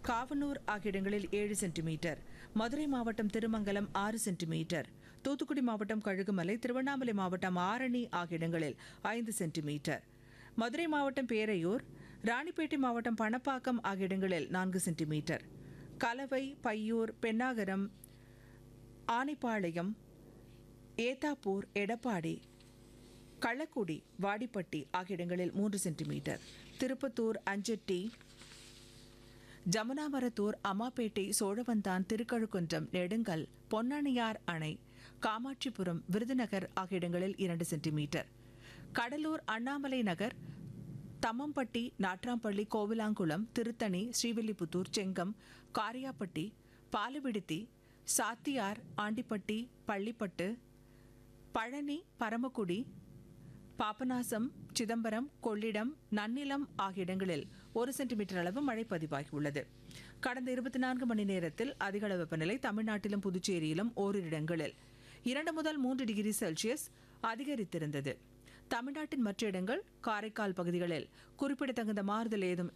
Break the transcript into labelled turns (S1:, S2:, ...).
S1: காவனூர் ஆகிய இடங்களில் ஏழு சென்டிமீட்டர் மதுரை மாவட்டம் திருமங்கலம் ஆறு சென்டிமீட்டர் தூத்துக்குடி மாவட்டம் கழுகுமலை திருவண்ணாமலை மாவட்டம் ஆரணி ஆகிய இடங்களில் ஐந்து சென்டிமீட்டர் மதுரை மாவட்டம் பேரையூர் ராணிப்பேட்டை மாவட்டம் பணப்பாக்கம் ஆகிய இடங்களில் நான்கு சென்டிமீட்டர் கலவை பையூர் பெண்ணாகரம் ஆனைப்பாளையம் ஏத்தாப்பூர் எடப்பாடி கள்ளக்குடி வாடிப்பட்டி ஆகிய இடங்களில் மூன்று சென்டிமீட்டர் திருப்பத்தூர் அஞ்சட்டி ஜமுனாமரத்தூர் அம்மாப்பேட்டை சோழவந்தான் திருக்கழுக்குன்றம் நெடுங்கல் பொன்னணியார் அணை காமாட்சிபுரம் விருதுநகர் ஆகிய இடங்களில் இரண்டு சென்டிமீட்டர் கடலூர் அண்ணாமலை நகர் தம்மம்பட்டி நாட்ராம்பள்ளி கோவிலாங்குளம் திருத்தணி ஸ்ரீவில்லிபுத்தூர் செங்கம் காரியாப்பட்டி பாலுவிடுத்தி சாத்தியார் ஆண்டிப்பட்டி பள்ளிப்பட்டு பழனி பரமக்குடி பாபநாசம் சிதம்பரம் கொள்ளிடம் நன்னிலம் ஆகிய இடங்களில் ஒரு சென்டிமீட்டர் அளவு மழை பதிவாகியுள்ளது கடந்த இருபத்தி நான்கு மணி நேரத்தில் அதிகள வெப்பநிலை தமிழ்நாட்டிலும் புதுச்சேரியிலும் ஓரிரு இடங்களில் இரண்டு முதல் மூன்று டிகிரி செல்சியஸ் அதிகரித்திருந்தது தமிழ்நாட்டின் மற்ற இடங்கள் காரைக்கால் பகுதிகளில் குறிப்பிடத்தகுந்த மாறுதல் ஏதும்